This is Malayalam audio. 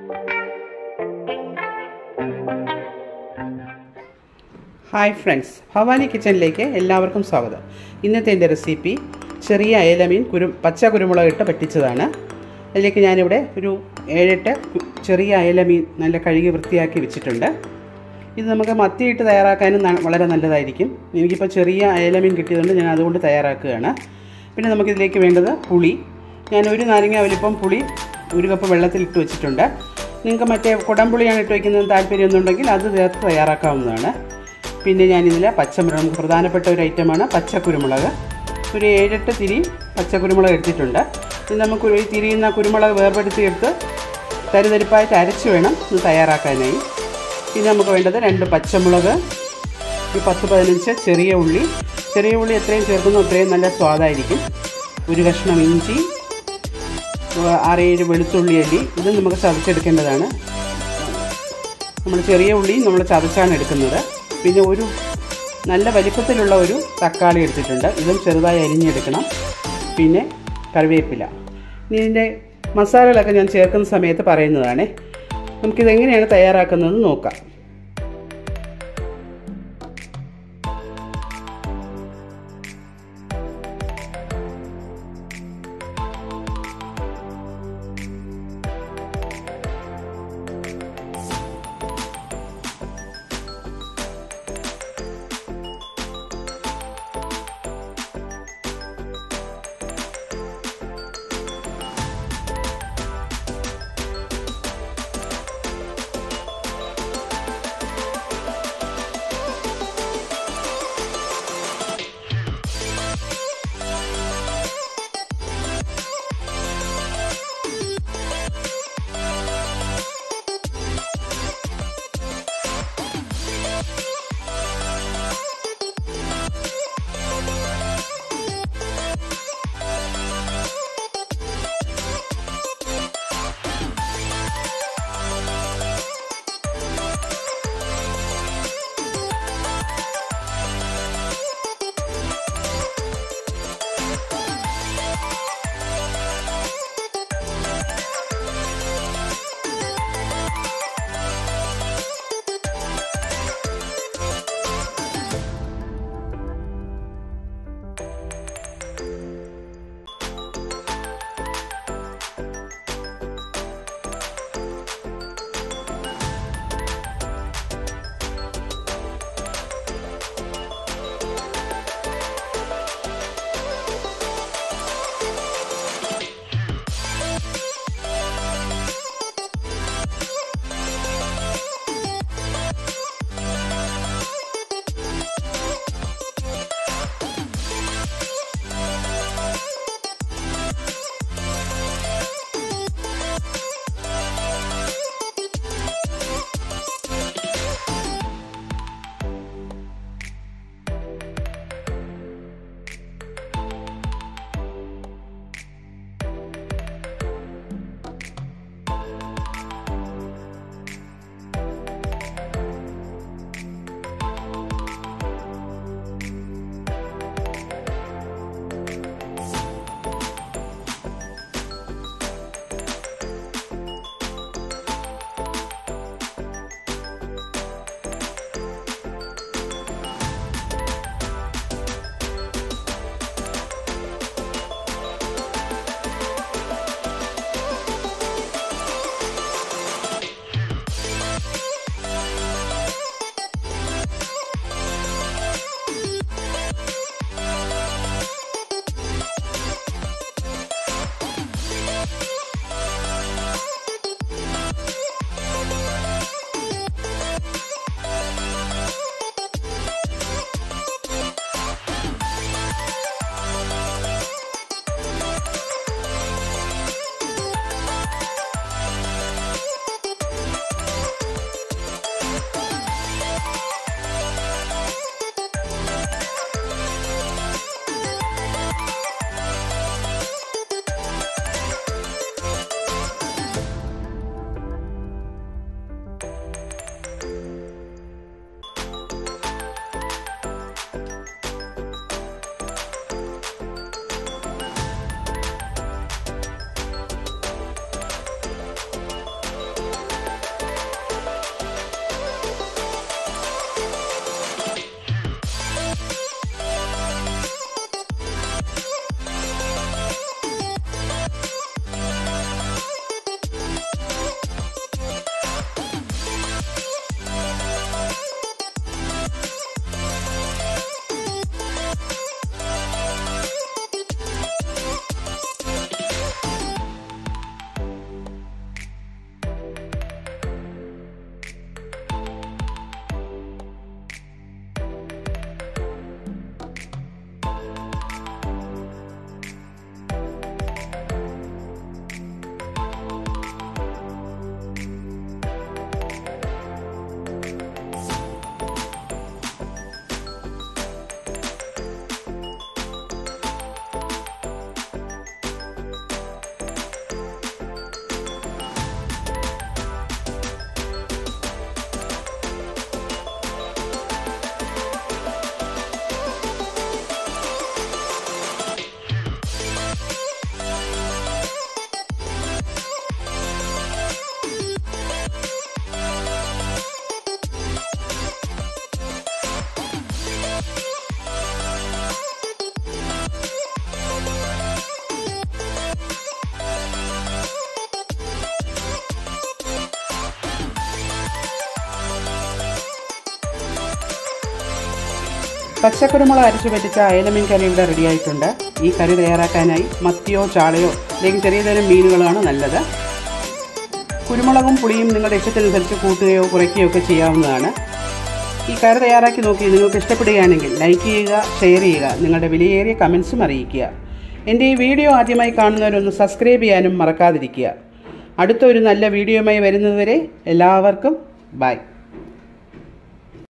ഹായ് ഫ്രണ്ട്സ് ഭവാനി കിച്ചണിലേക്ക് എല്ലാവർക്കും സ്വാഗതം ഇന്നത്തെ എൻ്റെ റെസിപ്പി ചെറിയ അയലമീൻ കുരു പച്ച കുരുമുളക് ഇട്ട് പറ്റിച്ചതാണ് അതിലേക്ക് ഞാനിവിടെ ഒരു ഏഴെട്ട് കു- ചെറിയ അയലമീൻ നല്ല കഴുകി വൃത്തിയാക്കി വെച്ചിട്ടുണ്ട് ഇത് നമുക്ക് മത്തിയിട്ട് തയ്യാറാക്കാനും ന- വളരെ നല്ലതായിരിക്കും എനിക്കിപ്പോൾ ചെറിയ അയലമീൻ കിട്ടിയതുകൊണ്ട് ഞാൻ അതുകൊണ്ട് തയ്യാറാക്കുകയാണ് പിന്നെ നമുക്കിതിലേക്ക് വേണ്ടത് പുളി ഞാൻ ഒരു നാരങ്ങ വലിപ്പം പുളി ഒരു കപ്പ് വെള്ളത്തിലിട്ട് വെച്ചിട്ടുണ്ട് നിങ്ങൾക്ക് മറ്റേ കുടംപുളിയാണ് ഇട്ട് വയ്ക്കുന്നത് താല്പര്യമെന്നുണ്ടെങ്കിൽ അത് ചേർത്ത് തയ്യാറാക്കാവുന്നതാണ് പിന്നെ ഞാനിതിൽ പച്ചമുളക് നമുക്ക് പ്രധാനപ്പെട്ട ഒരു ഐറ്റമാണ് പച്ചക്കുരുമുളക് ഒരു ഏഴെട്ട് തിരി പച്ചക്കുരുമുളക് എടുത്തിട്ടുണ്ട് ഇത് നമുക്ക് ഒരു തിരിയുന്ന കുരുമുളക് വേർപെടുത്തി എടുത്ത് തരിതരിപ്പായിട്ട് അരച്ച് വേണം ഇത് തയ്യാറാക്കാനായി പിന്നെ നമുക്ക് വേണ്ടത് രണ്ട് പച്ചമുളക് ഒരു പത്ത് പതിനഞ്ച് ചെറിയ ഉള്ളി ചെറിയ ഉള്ളി എത്രയും ചേർക്കുന്നോ അത്രയും നല്ല സ്വാദായിരിക്കും ഒരു കഷ്ണം ഇഞ്ചി ഏഹ് ആറേഴ് വെളുത്തുള്ളി അല്ലി ഇത് നമുക്ക് ചതച്ചെടുക്കേണ്ടതാണ് നമ്മൾ ചെറിയ ഉള്ളി നമ്മൾ ചതച്ചാണ് എടുക്കുന്നത് പിന്നെ ഒരു നല്ല വലിപ്പത്തിലുള്ള ഒരു തക്കാളി എടുത്തിട്ടുണ്ട് ഇതും ചെറുതായി അരിഞ്ഞെടുക്കണം പിന്നെ കറിവേപ്പില ഇനി ഇതിൻ്റെ മസാലകളൊക്കെ ഞാൻ ചേർക്കുന്ന സമയത്ത് പറയുന്നതാണ് നമുക്കിതെങ്ങനെയാണ് തയ്യാറാക്കുന്നതെന്ന് നോക്കാം പച്ചക്കുരുമുളക് അരച്ച് പറ്റിച്ച അയലമീൻ കറി ഇവിടെ റെഡിയായിട്ടുണ്ട് ഈ കറി തയ്യാറാക്കാനായി മത്തിയോ ചാളയോ അല്ലെങ്കിൽ ചെറിയ തരം മീനുകളാണ് നല്ലത് കുരുമുളകും പുളിയും നിങ്ങളുടെ ഇഷ്ടത്തിനനുസരിച്ച് കൂട്ടുകയോ കുറയ്ക്കുകയോ ഒക്കെ ചെയ്യാവുന്നതാണ് ഈ കറി തയ്യാറാക്കി നോക്കി നിങ്ങൾക്ക് ഇഷ്ടപ്പെടുകയാണെങ്കിൽ ലൈക്ക് ചെയ്യുക ഷെയർ ചെയ്യുക നിങ്ങളുടെ വിലയേറിയ കമൻസും അറിയിക്കുക എൻ്റെ ഈ വീഡിയോ ആദ്യമായി കാണുന്നവരൊന്ന് സബ്സ്ക്രൈബ് ചെയ്യാനും മറക്കാതിരിക്കുക അടുത്ത ഒരു നല്ല വീഡിയോയുമായി വരുന്നതുവരെ എല്ലാവർക്കും ബൈ